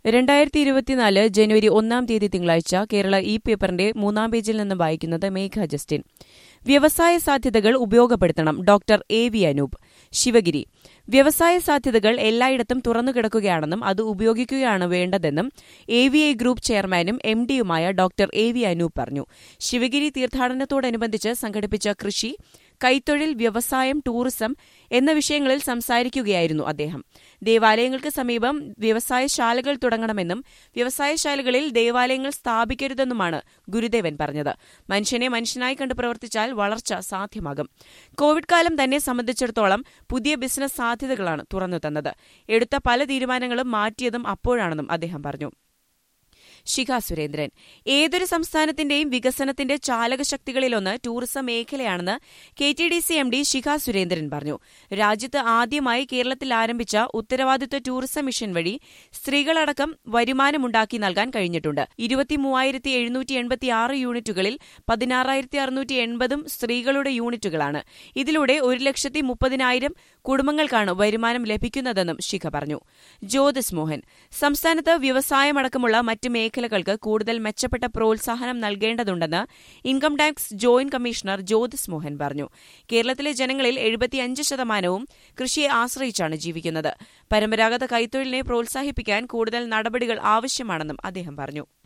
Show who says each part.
Speaker 1: രണ്ടായിരത്തി ഇരുപത്തിനാല് ജനുവരി ഒന്നാം തീയതി തിങ്കളാഴ്ച കേരള ഇ പേപ്പറിന്റെ മൂന്നാം പേജിൽ നിന്ന് വായിക്കുന്നത് മേഘ ജസ്റ്റിൻ വ്യവസായ സാധ്യതകൾ ഉപയോഗപ്പെടുത്തണം doctor A V Anoop Sivagiri വ്യവസായ സാധ്യതകൾ എല്ലായിടത്തും തുറന്നുകിടക്കുകയാണെന്നും അത് ഉപയോഗിക്കുകയാണ് വേണ്ടതെന്നും എ വി ഐ ഗ്രൂപ്പ് ചെയർമാനും എം ഡിയുമായ ഡോക്ടർ എ വി അനൂപ് പറഞ്ഞു ശിവഗിരി തീർത്ഥാടനത്തോടനുബന്ധിച്ച് സംഘടിപ്പിച്ച കൃഷി കൈത്തൊഴിൽ വ്യവസായം ടൂറിസം എന്ന വിഷയങ്ങളിൽ സംസാരിക്കുകയായിരുന്നു അദ്ദേഹം ദേവാലയങ്ങൾക്ക് സമീപം വ്യവസായശാലകൾ തുടങ്ങണമെന്നും വ്യവസായശാലകളിൽ ദേവാലയങ്ങൾ സ്ഥാപിക്കരുതെന്നുമാണ് ഗുരുദേവൻ പറഞ്ഞത് മനുഷ്യനെ മനുഷ്യനായി കണ്ട് പ്രവർത്തിച്ചാൽ വളർച്ച സാധ്യമാകും കോവിഡ് കാലം തന്നെ സംബന്ധിച്ചിടത്തോളം പുതിയ ബിസിനസ് സാധ്യതകളാണ് തുറന്നു തന്നത് എടുത്ത പല തീരുമാനങ്ങളും മാറ്റിയതും അപ്പോഴാണെന്നും അദ്ദേഹം പറഞ്ഞു ശിഖ സുരേന്ദ്രൻ ഏതൊരു സംസ്ഥാനത്തിന്റെയും വികസനത്തിന്റെ ചാലകശക്തികളിലൊന്ന് ടൂറിസം മേഖലയാണെന്ന് K T D C M D Shikha Surendran പറഞ്ഞു രാജ്യത്ത് ആദ്യമായി കേരളത്തിൽ ആരംഭിച്ച ഉത്തരവാദിത്വ ടൂറിസം മിഷൻ വഴി സ്ത്രീകളടക്കം വരുമാനമുണ്ടാക്കി നൽകാൻ കഴിഞ്ഞിട്ടുണ്ട് ഇരുപത്തിമൂവായിരത്തി എഴുന്നൂറ്റി എൺപത്തിയാറ് യൂണിറ്റുകളിൽ പതിനാറായിരത്തി അറുന്നൂറ്റി എൺപതും സ്ത്രീകളുടെ യൂണിറ്റുകളാണ് ഇതിലൂടെ ഒരു ലക്ഷത്തി മുപ്പതിനായിരം കുടുംബങ്ങൾക്കാണ് വരുമാനം ലഭിക്കുന്നതെന്നും ശിഖ പറഞ്ഞു ജ്യോതിസ് മോഹൻ സംസ്ഥാനത്ത് വ്യവസായമടക്കമുള്ള മറ്റ് മേഖലകൾക്ക് കൂടുതൽ മെച്ചപ്പെട്ട പ്രോത്സാഹനം നൽകേണ്ടതുണ്ടെന്ന് income tax joint commissioner Jyothis Mohan പറഞ്ഞു കേരളത്തിലെ ജനങ്ങളിൽ എഴുപത്തിയഞ്ച് ശതമാനവും കൃഷിയെ ആശ്രയിച്ചാണ് ജീവിക്കുന്നത് പരമ്പരാഗത കൈത്തൊഴിലിനെ പ്രോത്സാഹിപ്പിക്കാൻ കൂടുതൽ നടപടികൾ ആവശ്യമാണെന്നും അദ്ദേഹം പറഞ്ഞു